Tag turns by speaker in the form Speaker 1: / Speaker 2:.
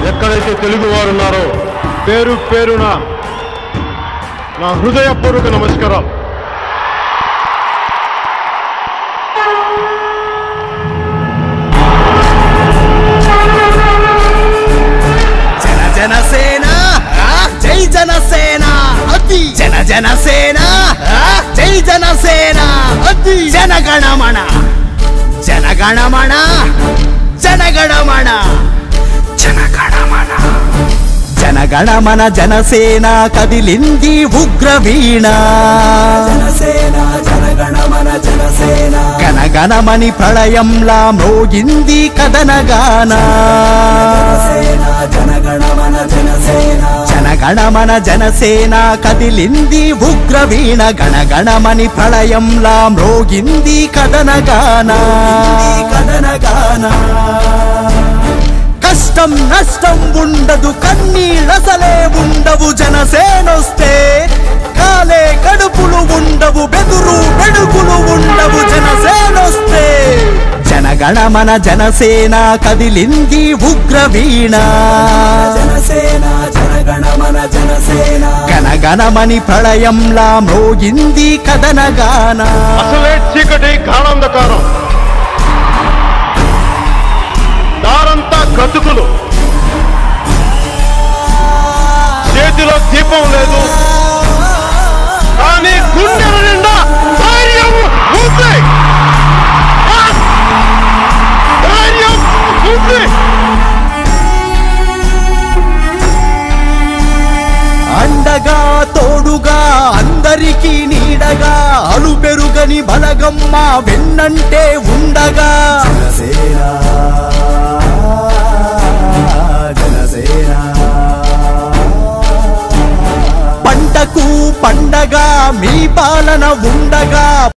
Speaker 1: ఎక్కడైతే తెలుగు వారు ఉన్నారో పేరు పేరున నా హృదయపూర్వక నమస్కారాలు
Speaker 2: జన జనసేన ఆ, జై జనసేన అతి జన జనసేన ఆ, జై జనసేన అతి జనగణమణ జనగణమణ జనగణమణ జనగణమణ జనగణమన జనసేన కదిలింది ఉగ్రవీణ
Speaker 3: జనసేన జనగణమన జనసేన
Speaker 2: గణగణమని ప్రళయంలా మ్రోగింది కదనగాన
Speaker 3: జనసేన జనగణమన జనసేన
Speaker 2: జనగణమన జనసేన కదిలింది ఉగ్రవీణ గణగణమని ప్రళయంలా మ్రోగింది కదనగాన
Speaker 3: ఈ కథనగాన
Speaker 2: కష్టం నష్టం ఉండదు కన్నీళ్ళసలే ఉండవు జనసేనొస్తే కాలే కడుపులు ఉండవు బెదురు బెడుగులు ఉండవు జనసేనొస్తే జనగణమన జనసేన కదిలింది ఉగ్రవీణ
Speaker 3: జనసేన జనగణమన జనసేన
Speaker 2: గణగణమని ప్రళయంలా మ్రోగింది కదనగాన
Speaker 1: అసలే చీకటి గాఢాంధకారం దారంతా గతుకులు చేతిలో దీపం లేదు కానీ గుండెల నిండా ధైర్యం ఉంది ఆ! ధైర్యం ఉంది
Speaker 2: అండగా తోడుగా అందరికీ నీడగా అలు పెరుగని బలగమ్మ వెన్నంటే ఉండగా
Speaker 3: జనసేన జనసేన
Speaker 2: పంటకు పండగ మీ పాలన ఉండగా